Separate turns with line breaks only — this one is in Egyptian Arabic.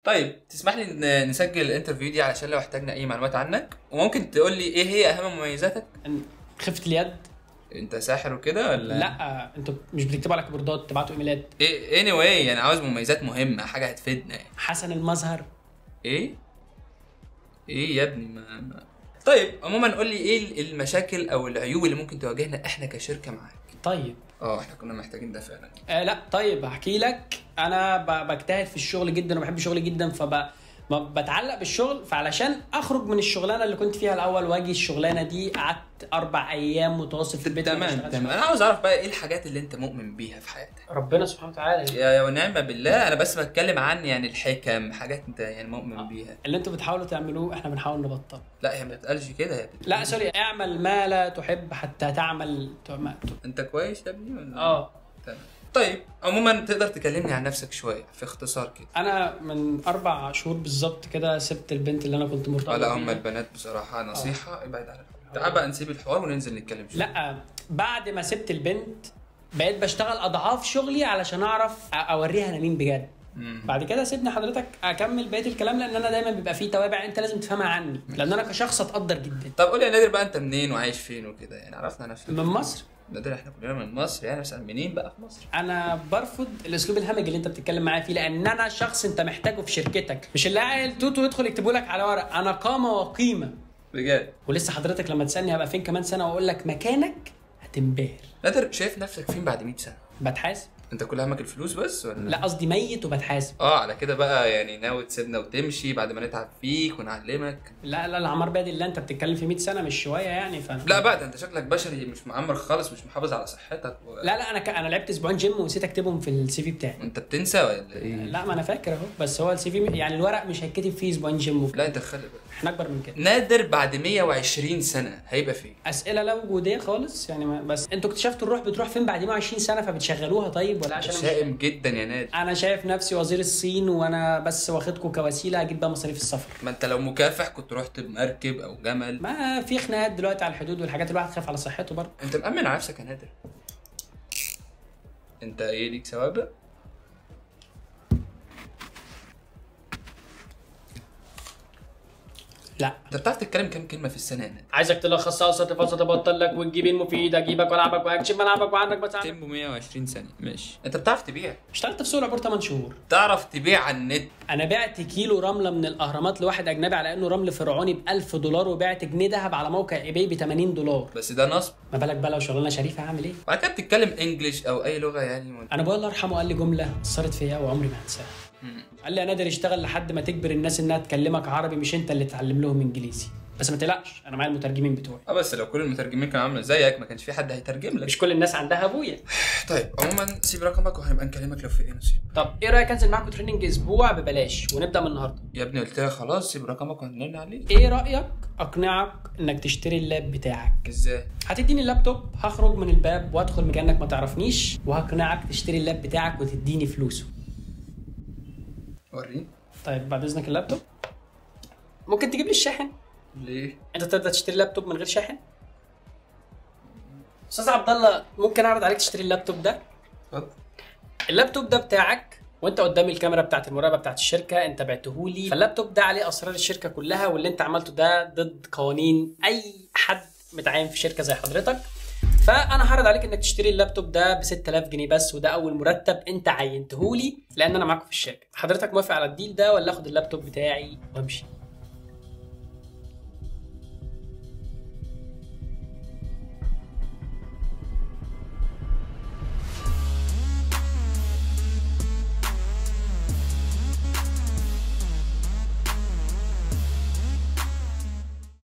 طيب تسمح لي ان نسجل الانترفيو دي علشان لو احتاجنا اي معلومات عنك وممكن تقول لي ايه هي اهم مميزاتك
خفه اليد
انت ساحر وكده ولا
لا انتوا مش بتكتبوا على كيبوردات تبعتوا ايميلات
ايه اني anyway يعني عاوز مميزات مهمه حاجه هتفيدنا يعني
حسن المظهر
ايه ايه يا ابني ما, ما. طيب عموما قول لي ايه المشاكل او العيوب اللي ممكن تواجهنا احنا كشركه معاك
طيب
اه احنا كنا محتاجين ده فعلا
آه لا طيب هحكي لك انا ب- بجتهد في الشغل جدا وبحب شغلي جدا فب ما بتعلق بالشغل فعلشان اخرج من الشغلانه اللي كنت فيها الاول واجي الشغلانه دي قعدت اربع ايام متواصل في البيت ما
تمام
بشتغلش.
تمام انا عاوز اعرف بقى ايه الحاجات اللي انت مؤمن بيها في حياتك
ربنا سبحانه وتعالى
يا يا ونعم بالله انا بس بتكلم عن يعني الحكم حاجات انت يعني مؤمن
آه.
بيها
اللي انتوا بتحاولوا تعملوه احنا بنحاول نبطل
لا هي ما بتقالش كده هي بتقول-
لا سوري اعمل ما لا تحب حتى تعمل ما-
انت كويس يا ابني ولا
اه
تمام طيب عموما تقدر تكلمني عن نفسك شويه في اختصار كده
انا من اربع شهور بالظبط كده سبت البنت اللي انا كنت مرتبط
ولا هم
بيها.
البنات بصراحه نصيحه ابعد عن الحوار تعال بقى نسيب الحوار وننزل نتكلم شويه
لا بعد ما سبت البنت بقيت بشتغل اضعاف شغلي علشان اعرف أ- اوريها انا مين بجد
مم.
بعد كده سيبني حضرتك اكمل بقيه الكلام لان انا دايما بيبقى فيه توابع انت لازم تفهمها عني لان انا كشخص اتقدر جدا
طب قول لي يا نادر بقى انت منين وعايش فين وكده يعني عرفنا نفسك
من مصر
نادر احنا كلنا من مصر يعني بس منين بقى في مصر
انا برفض الاسلوب الهمجي اللي انت بتتكلم معايا فيه لان انا شخص انت محتاجه في شركتك مش اللي قاعد توتو يدخل يكتبوا لك على ورق انا قامه وقيمه
بجد
ولسه حضرتك لما تسالني هبقى فين كمان سنه واقول لك مكانك هتنبهر
نادر شايف نفسك فين بعد 100 سنه
بتحاسب
انت كل همك الفلوس بس ولا
لا قصدي ميت وبتحاسب
اه على كده بقى يعني ناوي تسيبنا وتمشي بعد ما نتعب فيك ونعلمك
لا لا العمار بادي اللي انت بتتكلم في 100 سنه مش شويه يعني ف
لا بقى ده انت شكلك بشري مش معمر خالص مش محافظ على صحتك و...
لا لا انا ك... انا لعبت اسبوعين جيم ونسيت اكتبهم في السي في بتاعي
انت بتنسى ولا ايه
لا ما انا فاكر اهو بس هو السي في يعني الورق مش هيتكتب فيه اسبوعين جيم وبتاع.
لا انت خلي بالك
احنا اكبر من كده
نادر بعد 120 سنه هيبقى فين
اسئله لا وجوديه خالص يعني ما بس انتوا اكتشفتوا الروح بتروح فين بعد 120 سنه فبتشغلوها طيب ولا عشان أنا مش-
شائم جدا يا نادر
انا شايف نفسي وزير الصين وانا بس واخدكم كوسيله اجيب بقى مصاريف السفر
ما انت لو مكافح كنت رحت بمركب او جمل
ما في خناقات دلوقتي على الحدود والحاجات الواحد خايف على صحته برضه
انت مأمن على نفسك يا نادر انت ايه ليك سوابق
لا
انت بتعرف تتكلم كام كلمه في السنه يا نادر
عايزك تلخصها تفاصيل تبطل لك وتجيب المفيد اجيبك والعبك واكشف ملعبك وعندك بس
تيمبو 120 ثانيه ماشي انت بتعرف تبيع
اشتغلت في سوق العبور 8 شهور
تعرف تبيع على النت
انا بعت كيلو رمله من الاهرامات لواحد اجنبي على انه رمل فرعوني ب 1000 دولار وبعت جنيه ذهب على موقع ايباي ب 80 دولار
بس ده نصب
ما بالك بقى لو شغلانه شريفه هعمل ايه
وبعد كده بتتكلم انجلش او اي لغه يعني من...
انا ابويا الله يرحمه قال لي جمله اثرت فيا وعمري ما هنساها
مم.
قال لي يا نادر اشتغل لحد ما تجبر الناس انها تكلمك عربي مش انت اللي تعلم لهم انجليزي بس ما تقلقش انا معايا المترجمين بتوعي
اه بس لو كل المترجمين كانوا عامله زيك ما كانش في حد هيترجم لك
مش كل الناس عندها ابويا
طيب عموما سيب رقمك وهنبقى نكلمك لو في ايه نصيب
طب ايه رايك انزل معاكم تريننج اسبوع ببلاش ونبدا من النهارده
يا ابني قلت لك خلاص سيب رقمك وهنرن عليك
ايه رايك اقنعك انك تشتري اللاب بتاعك
ازاي
هتديني اللابتوب هخرج من الباب وادخل مكانك ما تعرفنيش وهقنعك تشتري اللاب بتاعك وتديني فلوسه
وريني
طيب بعد اذنك اللابتوب ممكن تجيب لي الشاحن
ليه
انت تقدر تشتري لابتوب من غير شاحن استاذ عبد الله ممكن اعرض عليك تشتري اللابتوب ده
اتفضل
اللابتوب ده بتاعك وانت قدام الكاميرا بتاعت المراقبه بتاعت الشركه انت بعتهولي فاللابتوب ده عليه اسرار الشركه كلها واللي انت عملته ده ضد قوانين اي حد متعين في شركه زي حضرتك فانا هعرض عليك انك تشتري اللابتوب ده ب 6000 جنيه بس وده اول مرتب انت عينتهولي لان انا معاكم في الشركه حضرتك موافق على الديل ده ولا اخد اللابتوب بتاعي وامشي